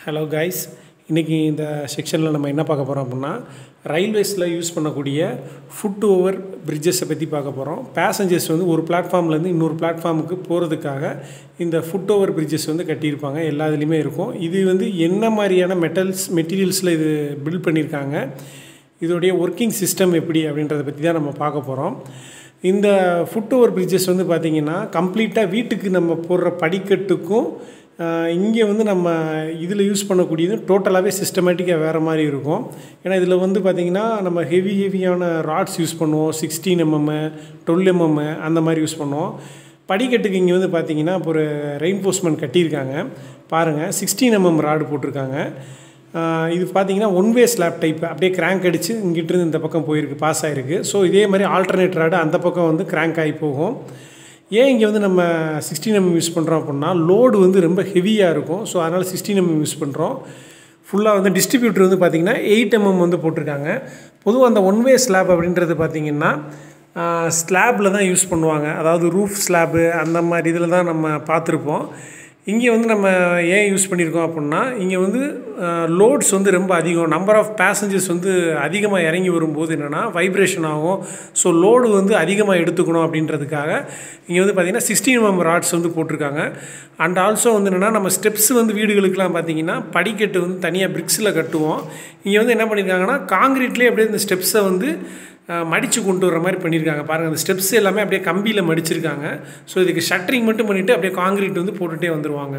hello guys இன்றைக்கி இந்த செக்ஷனில் நம்ம என்ன பார்க்க போகிறோம் அப்படின்னா ரயில்வேஸில் யூஸ் பண்ணக்கூடிய ஃபுட் ஓவர் பிரிட்ஜஸை பற்றி பார்க்க போகிறோம் பேசஞ்சர்ஸ் வந்து ஒரு பிளாட்ஃபார்ம்லேருந்து இன்னொரு பிளாட்ஃபார்முக்கு போகிறதுக்காக இந்த ஃபுட் ஓவர் பிரிட்ஜஸ் வந்து கட்டியிருப்பாங்க எல்லா இதுலேயுமே இருக்கும் இது வந்து என்ன மாதிரியான மெட்டல்ஸ் மெட்டீரியல்ஸில் இது பில்ட் பண்ணியிருக்காங்க இதோடைய ஒர்க்கிங் சிஸ்டம் எப்படி அப்படின்றத பற்றி தான் நம்ம பார்க்க போகிறோம் இந்த ஃபுட் ஓவர் பிரிட்ஜஸ் வந்து பார்த்திங்கன்னா கம்ப்ளீட்டாக வீட்டுக்கு நம்ம போடுற படிக்கட்டுக்கும் இங்கே வந்து நம்ம இதில் யூஸ் பண்ணக்கூடியது டோட்டலாகவே சிஸ்டமேட்டிக்காக வேறு மாதிரி இருக்கும் ஏன்னா இதில் வந்து பார்த்திங்கன்னா நம்ம ஹெவி ஹெவியான ராட்ஸ் யூஸ் பண்ணுவோம் சிக்ஸ்டீன் எம்எம்மு டுவெல் எம்எம்மு அந்த மாதிரி யூஸ் பண்ணுவோம் படிக்கட்டுக்கு இங்கே வந்து பார்த்திங்கன்னா இப்போ ஒரு ரெயின்ஃபோர்ஸ்மெண்ட் கட்டியிருக்காங்க பாருங்கள் சிக்ஸ்டீன் எம்எம் ராடு போட்டிருக்காங்க இது பார்த்தீங்கன்னா ஒன் வே ஸ்லாப் டைப் அப்படியே கிராங்க் அடித்து இங்கிட்டிருந்து இந்த பக்கம் போயிருக்கு பாஸ் ஆகிருக்கு ஸோ இதே மாதிரி ஆல்டர்னேட் ராடு அந்த பக்கம் வந்து கிராங்க் ஆகி போகும் ஏன் இங்கே வந்து நம்ம சிக்ஸ்டீன் எம்எம் யூஸ் பண்ணுறோம் அப்படின்னா லோடு வந்து ரொம்ப ஹெவியாக இருக்கும் ஸோ அதனால் சிக்ஸ்டீன் எம்எம் யூஸ் பண்ணுறோம் ஃபுல்லாக வந்து டிஸ்ட்ரிபியூட்டர் வந்து பார்த்திங்கன்னா எயிட் எம்எம் வந்து போட்டிருக்காங்க பொதுவாக அந்த ஒன் வே ஸ்லாப் அப்படின்றது பார்த்திங்கன்னா ஸ்லாப்பில் தான் யூஸ் பண்ணுவாங்க அதாவது ரூஃப் ஸ்லாப்பு அந்த மாதிரி இதில் தான் நம்ம பார்த்துருப்போம் இங்கே வந்து நம்ம ஏன் யூஸ் பண்ணியிருக்கோம் அப்படின்னா இங்கே வந்து லோட்ஸ் வந்து ரொம்ப அதிகம் நம்பர் ஆஃப் பேசஞ்சர்ஸ் வந்து அதிகமாக இறங்கி வரும்போது என்னென்னா வைப்ரேஷன் ஆகும் ஸோ லோடு வந்து அதிகமாக எடுத்துக்கணும் அப்படின்றதுக்காக இங்கே வந்து பார்த்திங்கன்னா சிக்ஸ்டீன் எம்எம் ராட்ஸ் வந்து போட்டிருக்காங்க அண்ட் ஆல்சோ வந்து என்னென்னா நம்ம ஸ்டெப்ஸ் வந்து வீடுகளுக்கெலாம் பார்த்திங்கன்னா படிக்கட்டு வந்து தனியாக பிரிக்ஸில் கட்டுவோம் இங்கே வந்து என்ன பண்ணியிருக்காங்கன்னா காங்கிரீட்லேயே அப்படியே இந்த ஸ்டெப்ஸை வந்து மடித்து கொண்டு வர மாதிரி பண்ணியிருக்காங்க பாருங்கள் அந்த ஸ்டெப்ஸ் எல்லாமே அப்படியே கம்பியில் மடிச்சிருக்காங்க ஸோ இதுக்கு ஷட்டரிங் மட்டும் பண்ணிவிட்டு அப்படியே காங்கிரீட் வந்து போட்டுகிட்டே வந்துடுவாங்க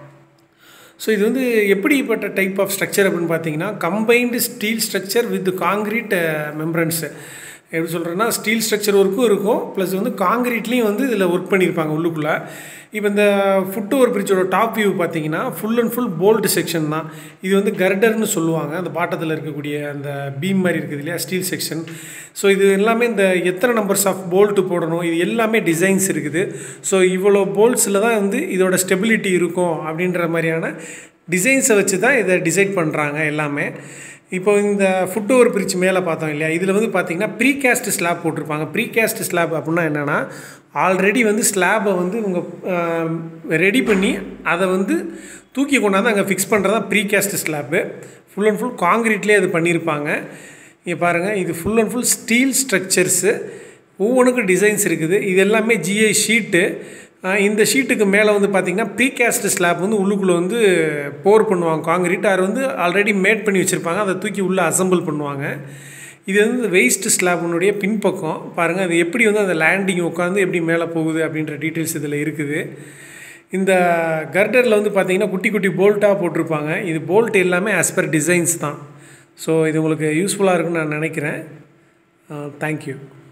ஸோ இது வந்து எப்படிப்பட்ட டைப் ஆஃப் ஸ்ட்ரக்சர் அப்படின்னு பார்த்தீங்கன்னா combined steel structure with concrete members எப்படி சொல்கிறேன்னா ஸ்டீல் ஸ்ட்ரக்சர் ஒர்க்கும் இருக்கும் ப்ளஸ் வந்து காங்கிரீட்லேயும் வந்து இதில் ஒர்க் பண்ணியிருப்பாங்க உள்ளுக்குள்ளே இப்போ இந்த ஃபுட் ஓவர் பிரிட்ஜோட டாப் வியூ பார்த்தீங்கன்னா full and full bolt section தான் இது வந்து கர்டர்னு சொல்லுவாங்க அந்த பாட்டத்தில் இருக்கக்கூடிய அந்த பீம் மாதிரி இருக்குது இல்லையா ஸ்டீல் செக்ஷன் ஸோ இது எல்லாமே இந்த எத்தனை நம்பர்ஸ் ஆஃப் போல்ட்டு போடணும் இது எல்லாமே டிசைன்ஸ் இருக்குது ஸோ இவ்வளோ போல்ட்ஸில் தான் வந்து இதோட ஸ்டெபிலிட்டி இருக்கும் அப்படின்ற மாதிரியான டிசைன்ஸை வச்சு தான் இதை டிசைட் பண்ணுறாங்க எல்லாமே இப்போ இந்த ஃபுட் ஓவர் பிரிட்ஜ் மேலே பார்த்தோம் இல்லையா இதில் வந்து பார்த்திங்கன்னா ப்ரீகாஸ்ட் ஸ்லாப் போட்டிருப்பாங்க ப்ரீகாஸ்ட் ஸ்லாப் அப்படின்னா என்னென்னா ஆல்ரெடி வந்து ஸ்லாபை வந்து இவங்க ரெடி பண்ணி அதை வந்து தூக்கி கொண்டாந்து அங்கே ஃபிக்ஸ் பண்ணுறது தான் precast slab full and full காங்கிரீட்லேயே அது பண்ணியிருப்பாங்க இங்கே பாருங்கள் இது full and full steel structures ஒவ்வொன்றுக்கும் டிசைன்ஸ் இருக்குது இது எல்லாமே ஜிஐ ஷீட்டு இந்த ஷீட்டுக்கு மேலே வந்து பார்த்திங்கன்னா ப்ரீகாஸ்ட் ஸ்லாப் வந்து உள்ளுக்குள்ளே வந்து போர் பண்ணுவாங்க காங்கிரீட் அது வந்து ஆல்ரெடி மேட் பண்ணி வச்சுருப்பாங்க அதை தூக்கி உள்ளே அசம்பிள் பண்ணுவாங்க இது வந்து வெயிஸ்ட் ஸ்லாப்னுடைய பின்பக்கம் பாருங்கள் அது எப்படி வந்து அந்த லேண்டிங் உட்காந்து எப்படி மேலே போகுது அப்படின்ற டீட்டெயில்ஸ் இதில் இருக்குது இந்த கர்டரில் வந்து பார்த்திங்கன்னா குட்டி குட்டி போல்ட்டாக போட்டிருப்பாங்க இது போல்ட் எல்லாமே ஆஸ் பர் டிசைன்ஸ் தான் ஸோ இது உங்களுக்கு யூஸ்ஃபுல்லாக இருக்குன்னு நான் நினைக்கிறேன் தேங்க்யூ